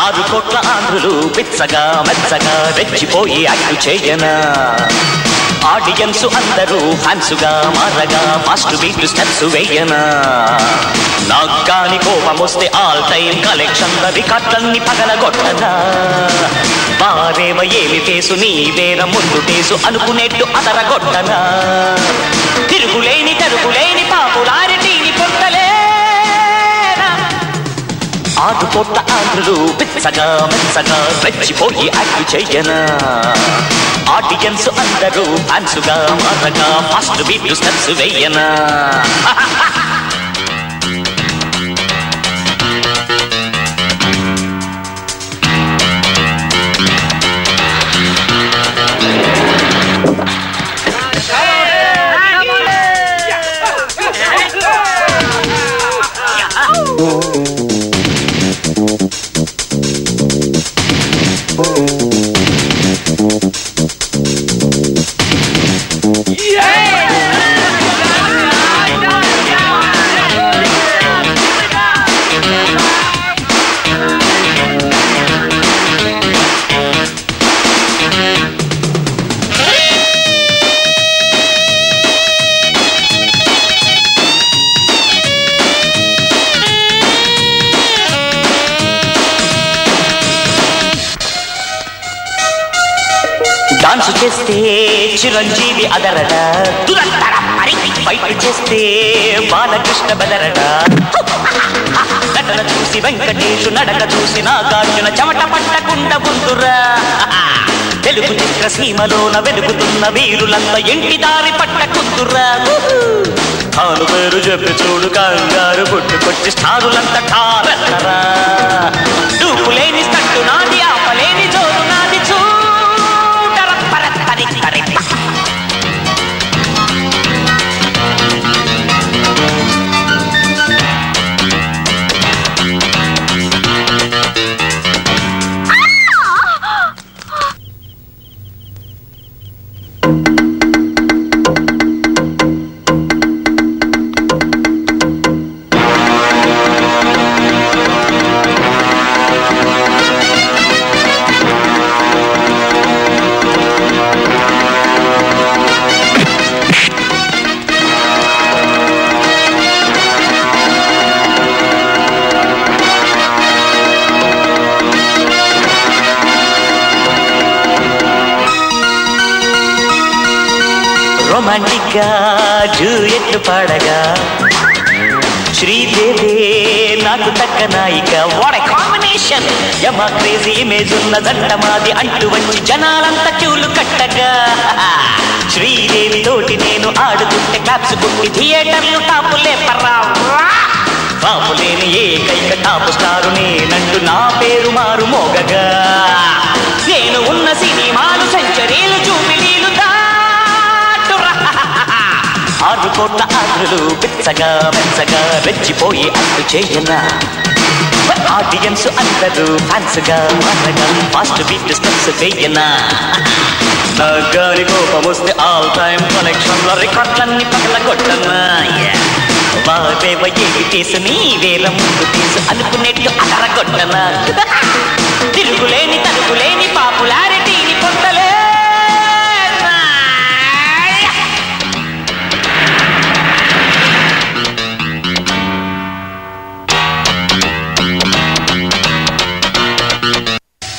ఆరు కోట్ల ఆంధ్రులు పిచ్చగా మెచ్చగా రెచ్చిపోయి యాక్ట్ చేయనా ఆడియన్స్ అందరూ ఫ్యాన్సుగా మారగా ఫాస్ట్ బీట్ స్టెప్స్ వేయనా నాకు కాని కోపం వస్తే ఆల్ టైం కలెక్షన్ రికార్డులన్నీ పగలగొట్టనా వారేవ ఏమి కేసు నీ వేర ముందు కేసు అనుకునేట్టు అదరగొట్టనా తిరుగులేని తరుగులేని పాపులారిటీని పొందలేనా ఆరు కోట్ల ఆంధ్రులు పిచ్చగా మెచ్చగా రెచ్చిపోయి యాక్ట్ చెయ్యనా ఆడియన్స్ అందరూ ఫ్యాన్సుగా మారగా ఫాస్ట్ బీట్ స్టెప్స్ వేయనా డాన్స్ చేస్తే చిరంజీవి అదరడా ఫైట్ చేస్తే బాలకృష్ణ బెదరడా నటన చూసి వెంకటేషు నడక చూసి నాగార్జున చెమట పట్టకుండా ఉందురా తెలుగు చిత్ర సీమలోన వెలుగుతున్న వీరులంతా ఇంటి దారి పట్టకుందురా తాను పేరు చెప్పి చూడు కంగారు పుట్టుకొచ్చి స్టారులంతా ఠారరా డూపు లేని స్టట్టు నాది ఆపలేని జోరు నాది చూడర పరత్తరి తరి రొమాంటిక్ గా జూయెట్లు పాడగా శ్రీదేవి నాకు తగ్గ నాయిక వాడ కాంబినేషన్ యమ క్రేజీ ఇమేజ్ ఉన్న దండ మాది అంటూ వచ్చి జనాలంతా క్యూలు కట్టగా శ్రీదేవి తోటి నేను ఆడుతుంటే క్లాప్స్ కొట్టి థియేటర్లు టాపులే పర్రా టాపు లేని ఏకైక టాపు స్టారు నేనంటూ నా పేరు మారు మోగగా నేను ఉన్న సినిమాలు సెంచరీలు చూపిలీలు దాటురా ఆరు కోట్ల ఆకులు పిచ్చగా మెచ్చగా రెచ్చిపోయి అట్టు చేయనా ఆడియన్స్ అందరూ ఫ్యాన్స్ గా మారగా ఫాస్ట్ బీట్ స్టెప్స్ వేయనా నా గారి కోపం వస్తే ఆల్ టైమ్ కలెక్షన్ లో రికార్డులన్నీ పగల కొట్టనా వారేవ ఏమి తీసు నీ వేల ముందు తీసు అనుకునేట్టు అదరగొట్టనా